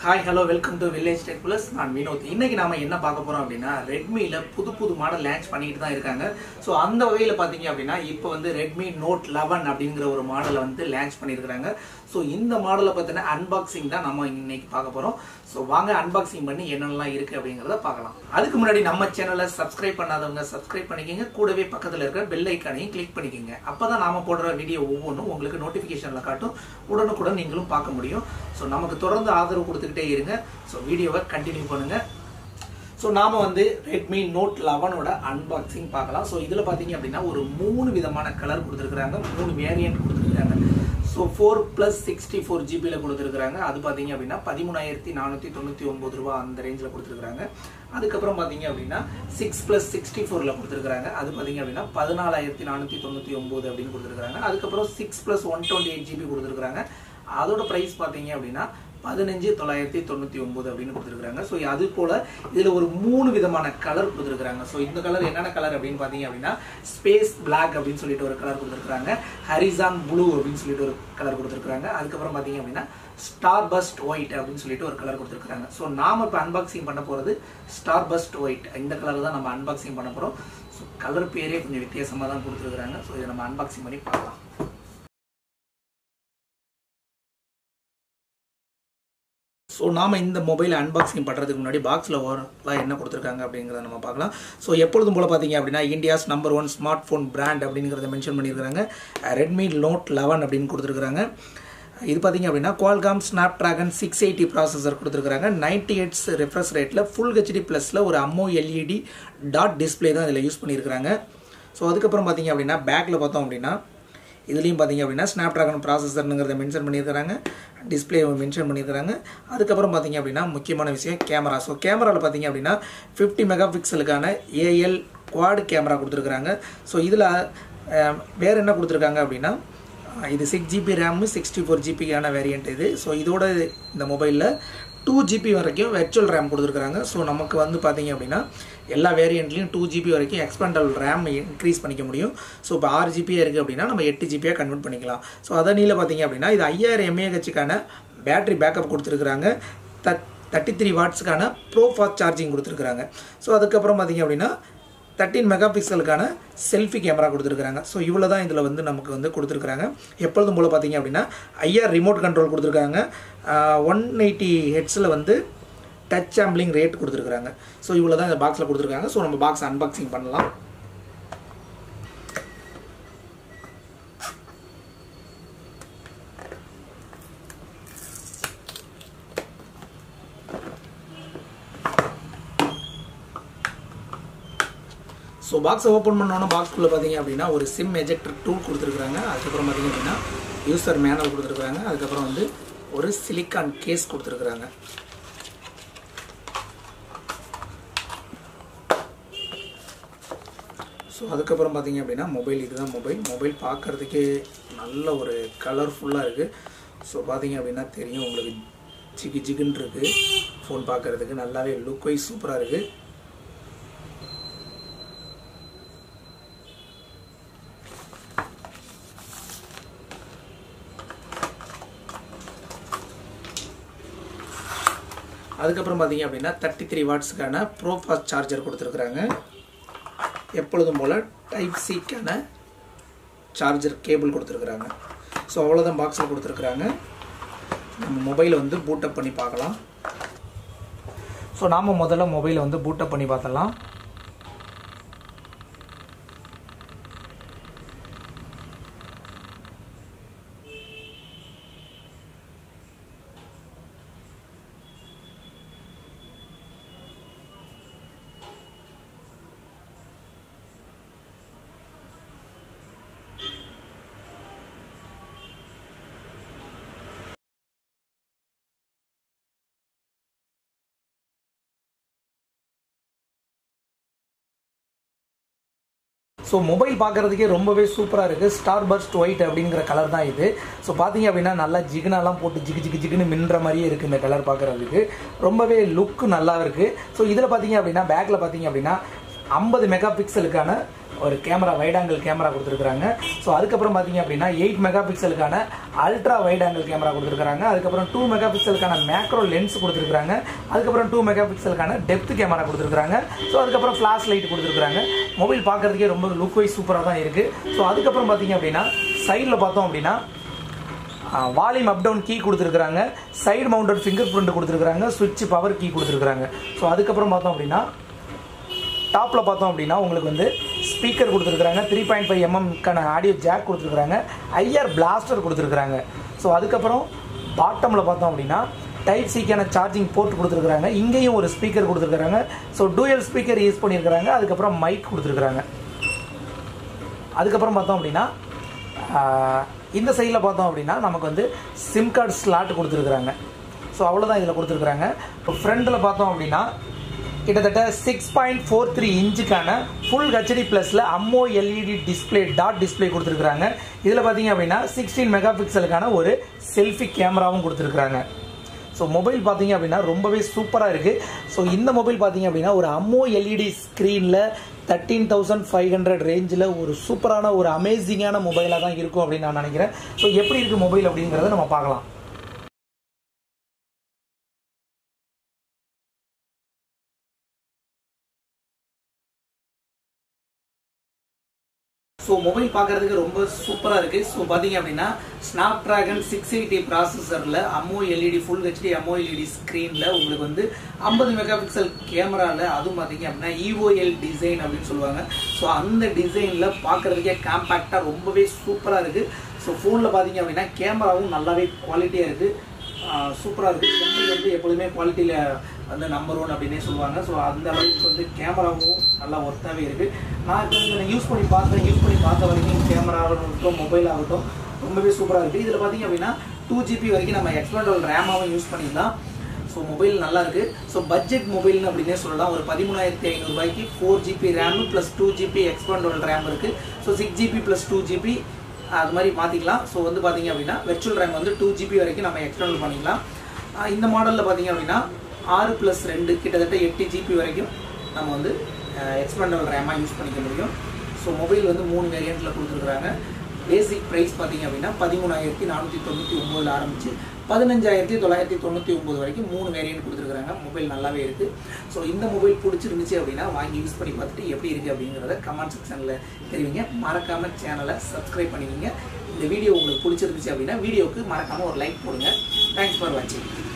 hi hello welcome to village tech plus நான் வினோத் இன்னைக்கு நாம என்ன பார்க்க போறோம் அப்படின்னா ரெட்மில புது புது மாடல் லான்ச் பண்ணிட்டு தான் இருக்காங்க ஸோ அந்த வகையில் பார்த்தீங்க அப்படின்னா இப்போ வந்து ரெட்மி நோட் லெவன் அப்படிங்கிற ஒரு மாடலை வந்து லான்ச் பண்ணியிருக்கிறாங்க ஸோ இந்த மாடலை பற்றின அன்பாக்சிங் தான் நம்ம இன்னைக்கு பார்க்க போறோம் ஸோ வாங்க அன்பாக்சிங் பண்ணி என்னென்னலாம் இருக்கு அப்படிங்கிறத பார்க்கலாம் அதுக்கு முன்னாடி நம்ம சேனலை சப்ஸ்கிரைப் பண்ணாதவங்க சப்ஸ்கிரைப் பண்ணிக்கோங்க கூடவே பக்கத்தில் இருக்கிற பெல் ஐக்கானையும் கிளிக் பண்ணிக்கோங்க அப்பதான் நாம போடுற வீடியோ ஒவ்வொன்றும் உங்களுக்கு நோட்டிஃபிகேஷனில் காட்டும் உடனுக்குடன் நீங்களும் பார்க்க முடியும் ஸோ நமக்கு தொடர்ந்து ஆதரவு கொடுத்துக்கிட்டே இருங்க ஸோ வீடியோவை கண்டினியூ பண்ணுங்க ஸோ நாம வந்து ரெட்மி நோட் லெவனோட அன்பாக்சிங் பார்க்கலாம் ஸோ இதில் பார்த்தீங்க அப்படின்னா ஒரு மூணு விதமான கலர் கொடுத்துருக்குறாங்க மூணு வேரியன்ட் கொடுத்துருக்காங்க so four plus sixty four ஜிபியில் கொடுத்துருக்குறாங்க அது பார்த்தீங்க அப்படின்னா பதிமூணாயிரத்தி நானூற்றி தொண்ணூற்றி ஒம்பது ரூபா அந்த ரேஞ்சில் கொடுத்துருக்குறாங்க அதுக்கப்புறம் பார்த்தீங்க அப்படின்னா சிக்ஸ் ப்ளஸ் சிக்ஸ்டி ஃபோரில் கொடுத்துருக்குறாங்க அது பார்த்தீங்க அப்படின்னா பதினாலாயிரத்தி நானூற்றி தொண்ணூற்றி ஒம்பது அப்படின்னு கொடுத்துருக்குறாங்க அதுக்கப்புறம் six plus one twenty eight GB கொடுத்துருக்குறாங்க அதோட ப்ரைஸ் பார்த்தீங்க அப்படின்னா பதினஞ்சு தொள்ளாயிரத்தி தொண்ணூற்றி ஒம்பது அப்படின்னு கொடுத்துருக்காங்க ஸோ அது போல் இதில் ஒரு மூணு விதமான கலர் கொடுத்துருக்காங்க ஸோ இந்த கலர் என்னென்ன கலர் அப்படின்னு பார்த்தீங்க அப்படின்னா ஸ்பேஸ் பிளாக் அப்படின்னு சொல்லிட்டு ஒரு கலர் கொடுத்துருக்காங்க ஹரிசான் ப்ளூ அப்படின்னு சொல்லிட்டு ஒரு கலர் கொடுத்துருக்காங்க அதுக்கப்புறம் பார்த்தீங்க அப்படின்னா ஸ்டார் பஸ்ட் ஒயிட் அப்படின்னு சொல்லிட்டு ஒரு கலர் கொடுத்துருக்காங்க ஸோ நாம இப்போ அன்பாக்சிங் பண்ண போகிறது ஸ்டார் பஸ்ட் ஒயிட் இந்த கலர் தான் நம்ம அன்பாக்சிங் பண்ண போகிறோம் ஸோ கலர் பேரே கொஞ்சம் வித்தியாசமாக தான் கொடுத்துருக்காங்க ஸோ இதை நம்ம அன்பாக்சிங் பண்ணி பார்க்கலாம் ஸோ நாம் இந்த மொபைல் அன்பாக்சிங் பண்ணுறதுக்கு முன்னாடி பாக்ஸில் ஓரலாம் என்ன கொடுத்துருக்காங்க அப்படிங்கிறத நம்ம பார்க்கலாம் ஸோ எப்பொழுதும் போல் பார்த்தீங்க அப்படின்னா India's number one smartphone brand அப்படிங்கிறத மென்ஷன் பண்ணியிருக்காங்க ரெட்மி நோட் லெவன் அப்படின்னு கொடுத்துருக்காங்க இது பார்த்தீங்க அப்படின்னா Qualcomm Snapdragon six eighty processor கொடுத்துருக்காங்க நைன்டி எயிட்ஸ் ரெஃப்ரெஷ் ரேட்டில் ஃபுல் ஹெச்டி ப்ளஸில் ஒரு அம்மோ எல்இடி டாட் டிஸ்பிளே தான் இதில் யூஸ் பண்ணியிருக்காங்க ஸோ அதுக்கப்புறம் பார்த்தீங்க அப்படின்னா பேக்கில் பார்த்தோம் அப்படின்னா இதுலேயும் பார்த்தீங்க அப்படின்னா ஸ்னாப் ட்ராகன் ப்ராசஸர்னுங்கிறத மென்ஷன் பண்ணியிருக்கிறாங்க டிஸ்பிளே மென்ஷன் பண்ணியிருக்கிறாங்க அதுக்கப்புறம் பார்த்தீங்க அப்படின்னா முக்கியமான விஷயம் கேமரா ஸோ கேமராவில் பார்த்தீங்க அப்படின்னா ஃபிஃப்டி மெகா பிக்சலுக்கான ஏஎல் குவாட் கேமரா கொடுத்துருக்குறாங்க ஸோ இதில் வேறு என்ன கொடுத்துருக்காங்க அப்படின்னா இது six GB RAM sixty four ஜிபிக்கான வேரியண்ட் இது ஸோ இதோட இந்த மொபைலில் டூ ஜிபி வரைக்கும் வெர்ச்சுவல் ரேம் கொடுத்துருக்குறாங்க ஸோ நமக்கு வந்து பார்த்தீங்க அப்படின்னா எல்லா வேரியண்ட்லையும் டூ ஜிபி வரைக்கும் எக்ஸ்பெண்டபிள் ரேம் இன்க்ரீஸ் பண்ணிக்க முடியும் ஸோ இப்போ ஆறு ஜிபியாக இருக்குது அப்படின்னா நம்ம எட்டு ஜிபியாக கன்வெர்ட் பண்ணிக்கலாம் ஸோ அதனியில் பார்த்தீங்க அப்படின்னா இது ஐயாயிரம் எம்ஏஹெச்சுக்கான பேட்டரி பேக்கப் கொடுத்துருக்குறாங்க தட் தேர்ட்டி த்ரீ வாட்ஸுக்கான ப்ரோ ஃபாஸ்ட் சார்ஜிங் கொடுத்துருக்குறாங்க ஸோ அதுக்கப்புறம் பார்த்தீங்க அப்படின்னா தேர்ட்டின் மெகா பிக்சலுக்கான செல்ஃபி கேமரா கொடுத்துருக்காங்க ஸோ இவ்வளோ தான் இதில் வந்து நமக்கு வந்து கொடுத்துருக்குறாங்க எப்பொழுதும் போல் பார்த்தீங்க அப்படின்னா ஐஆர் ரிமோட் கண்ட்ரோல் கொடுத்துருக்காங்க ஒன் எயிட்டி ஹெட்ஸில் வந்து டச் சாம்பிளிங் ரேட் கொடுத்துருக்குறாங்க ஸோ இவ்வளோ தான் இந்த பாக்ஸில் கொடுத்துருக்காங்க ஸோ நம்ம பாக்ஸ் அன்பாக்சிங் பண்ணலாம் ஸோ பாக்ஸை ஓப்பன் பண்ணோன்னா பாக்ஸ்குள்ளே பார்த்தீங்க அப்படின்னா ஒரு சிம் எஜெக்டர் டூல் கொடுத்துருக்குறாங்க அதுக்கப்புறம் பார்த்தீங்க அப்படின்னா யூசர் மேனுவல் கொடுத்துருக்குறாங்க அதுக்கப்புறம் வந்து ஒரு சிலிக்கான் கேஸ் கொடுத்துருக்குறாங்க ஸோ அதுக்கப்புறம் பார்த்தீங்க அப்படின்னா மொபைல் இதுதான் மொபைல் மொபைல் பார்க்குறதுக்கே நல்ல ஒரு கலர்ஃபுல்லாக இருக்குது ஸோ பார்த்தீங்க அப்படின்னா தெரியும் உங்களுக்கு ஜிகு ஜிகுன்னு இருக்குது ஃபோன் பார்க்குறதுக்கு நல்லாவே லுக் வைஸ் சூப்பராக இருக்குது அதுக்கப்புறம் பார்த்தீங்க அப்படின்னா தேர்ட்டி த்ரீ வாட்ஸுக்கான ப்ரோ ஃபாஸ்ட் சார்ஜர் கொடுத்துருக்குறாங்க எப்பொழுதும் போல் டைப் சிக்கான சார்ஜர் கேபிள் கொடுத்துருக்குறாங்க ஸோ அவ்வளோதான் பாக்ஸில் கொடுத்துருக்குறாங்க நம்ம மொபைலை வந்து பூட்டப் பண்ணி பார்க்கலாம் ஸோ நாம் முதல்ல மொபைலை வந்து பூட்டப் பண்ணி பார்த்தலாம் ஸோ மொபைல் பார்க்குறதுக்கே ரொம்பவே சூப்பராக இருக்குது ஸ்டார் பர்ஸ்ட் ஒயிட் அப்படிங்கிற கலர் தான் இது ஸோ பார்த்தீங்க அப்படின்னா நல்லா ஜிகுனாலாம் போட்டு ஜிகு ஜிகு ஜிகுன்னு மின்ற மாதிரியே இருக்குது இந்த கலர் பார்க்குறதுக்கு ரொம்பவே லுக்கு நல்லா இருக்குது ஸோ இதில் பார்த்தீங்க அப்படின்னா பேக்கில் பார்த்தீங்க அப்படின்னா ஐம்பது மெகா பிக்சலுக்கான ஒரு கேமரா வைட் ஆங்கிள் கேமரா கொடுத்துருக்காங்க ஸோ அதுக்கப்புறம் பார்த்தீங்க அப்படின்னா எயிட் மெகா பிக்சலுக்கான அல்ட்ரா வைட் ஆங்கிள் கேமரா கொடுத்துருக்காங்க அதுக்கப்புறம் டூ மெகா பிக்சலுக்கான மேக்ரோ லென்ஸ் கொடுத்துருக்காங்க அதுக்கப்புறம் டூ மெகா பிக்சலுக்கான டெப்த் கேமரா கொடுத்துருக்காங்க ஸோ அதுக்கப்புறம் ஃப்ளாஷ் லைட் கொடுத்துருக்காங்க மொபைல் பார்க்கறதுக்கே ரொம்ப லுக் வைஸ் சூப்பராக தான் இருக்குது ஸோ அதுக்கப்புறம் பார்த்தீங்க அப்படின்னா சைடில் பார்த்தோம் அப்படின்னா வால்யூம் அப் டவுன் கீ கொடுத்துருக்காங்க சைடு மவுண்டட் ஃபிங்கர் பிரிண்ட் கொடுத்துருக்காங்க சுவிட்ச் பவர் கீ கொடுத்துருக்காங்க ஸோ அதுக்கப்புறம் பார்த்தோம் அப்படின்னா டாப்பில் பார்த்தோம் அப்படின்னா உங்களுக்கு வந்து ஸ்பீக்கர் கொடுத்துருக்காங்க த்ரீ பாயிண்ட் ஃபைவ் எம்எம்க்கான ஆடியோ ஜாக் கொடுத்துருக்காங்க ஐஆர் பிளாஸ்டர் கொடுத்துருக்காங்க ஸோ அதுக்கப்புறம் பாட்டமில் பார்த்தோம் அப்படின்னா டைப் சிக்கான சார்ஜிங் போர்ட் கொடுத்துருக்காங்க இங்கேயும் ஒரு ஸ்பீக்கர் கொடுத்துருக்காங்க ஸோ டூயல் ஸ்பீக்கர் யூஸ் பண்ணியிருக்கிறாங்க அதுக்கப்புறம் மைக் கொடுத்துருக்காங்க அதுக்கப்புறம் பார்த்தோம் அப்படின்னா ஆஹ், இந்த சைடில் பார்த்தோம் அப்படின்னா நமக்கு வந்து சிம் கார்டு ஸ்லாட் கொடுத்துருக்குறாங்க ஸோ அவ்வளோதான் இதில் கொடுத்துருக்குறாங்க இப்போ ஃப்ரண்டில் பார்த்தோம் அப்படின்னா கிட்டத்தட்ட சிக்ஸ் பாயிண்ட் ஃபோர் த்ரீ இன்ச்சுக்கான ஃபுல் ஹெச்டி ப்ளஸில் அம்மோ எல்இடி டிஸ்பிளே டாட் டிஸ்பிளே கொடுத்துருக்குறாங்க இதில் பார்த்தீங்க அப்படின்னா சிக்ஸ்டீன் மெகா பிக்சலுக்கான ஒரு செல்ஃபி கேமராவும் கொடுத்துருக்குறாங்க ஸோ மொபைல் பார்த்தீங்க அப்படின்னா ரொம்பவே சூப்பராக இருக்குது ஸோ இந்த மொபைல் பார்த்தீங்க அப்படின்னா ஒரு அம்மோ எல்இடி ஸ்க்ரீனில் தேர்ட்டீன் தௌசண்ட் ஃபைவ் ஹண்ட்ரட் ரேஞ்சில் ஒரு சூப்பரான ஒரு அமேசிங்கான மொபைலாக தான் இருக்கும் அப்படின்னு நான் நினைக்கிறேன் ஸோ எப்படி இருக்குது மொபைல் அப்படிங்கிறத நம்ம பார்க்கலாம் ஸோ மொபைல் பார்க்கறதுக்கு ரொம்ப சூப்பராக இருக்குது ஸோ பார்த்தீங்க அப்படின்னா ஸ்னாப் ட்ராகன் சிக்ஸ் எயிட்டி ப்ராசஸரில் AMOLED full HD AMOLED ஸ்க்ரீனில் உங்களுக்கு வந்து ஐம்பது மெகா பிக்சல் கேமராவில் அதுவும் பார்த்தீங்க அப்படின்னா இஓஎல் டிசைன் அப்படின்னு சொல்லுவாங்க ஸோ அந்த டிசைனில் பார்க்கறதுக்கே காம்பேக்டாக ரொம்பவே சூப்பராக இருக்குது ஸோ ஃபோனில் பார்த்தீங்க அப்படின்னா கேமராவும் நல்லாவே குவாலிட்டியாக இருக்குது சூப்பராக இருக்குது எம்ஐ வந்து எப்பொழுதுமே குவாலிட்டியில் வந்து நம்பர் ஒன் அப்படின்னே சொல்லுவாங்க ஸோ அந்த அளவுக்கு வந்து கேமராவும் நல்லா ஒர்த்தாகவே இருக்குது நான் கொஞ்சம் யூஸ் பண்ணி பார்த்தேன் யூஸ் பண்ணி பார்த்த வரைக்கும் கேமராவாகட்டும் மொபைல் ஆகட்டும் ரொம்பவே சூப்பராக இருக்குது இதில் பார்த்தீங்க அப்படின்னா டூ ஜிபி வரைக்கும் நம்ம எக்ஸ்பெண்டபிள் ரேமாவும் யூஸ் பண்ணிக்கலாம் ஸோ மொபைல் நல்லா இருக்கு ஸோ பட்ஜெட் மொபைல்னு அப்படின்னே சொல்லலாம் ஒரு பதிமூணாயிரத்தி ஐநூறுபாய்க்கு four GB RAM plus two GB expendable RAM இருக்குது so six GB plus two GB அது மாதிரி மாற்றிக்கலாம் ஸோ வந்து பார்த்தீங்க அப்படின்னா வெர்ச்சுவல் ரேம் வந்து டூ ஜிபி வரைக்கும் நம்ம எக்ஸ்டர்னல் பண்ணிக்கலாம் ஆஹ் இந்த மாடலில் பார்த்தீங்க அப்படின்னா ஆறு ப்ளஸ் ரெண்டு கிட்டத்தட்ட எட்டு ஜிபி வரைக்கும் நம்ம வந்து எக்ஸ்பெண்டபிள் ரேமாக யூஸ் பண்ணிக்க முடியும் ஸோ மொபைல் வந்து மூணு வேரியண்ட்டில் கொடுத்துருக்குறாங்க பேசிக் ப்ரைஸ் பார்த்தீங்க அப்படின்னா பதிமூணாயிரத்தி நானூற்றி தொண்ணூற்றி ஒம்போதில் ஆரம்பிச்சு பதினஞ்சாயிரத்தி தொள்ளாயிரத்தி தொண்ணூற்றி ஒம்பது வரைக்கும் மூணு வேரியன்ட் கொடுத்துருக்காங்க மொபைல் நல்லாவே இருக்குது ஸோ இந்த மொபைல் பிடிச்சிருந்துச்சு அப்படின்னா வாங்கி யூஸ் பண்ணி பார்த்துட்டு எப்படி இருக்குது அப்படிங்கிறத கமெண்ட் செக்ஷனில் தெரிவிங்க மறக்காமல் சேனலை சப்ஸ்கிரைப் பண்ணிக்கோங்க இந்த வீடியோ உங்களுக்கு பிடிச்சிருந்துச்சு அப்படின்னா வீடியோவுக்கு மறக்காமல் ஒரு லைக் போடுங்க தேங்க்ஸ் ஃபார் வாட்சிங்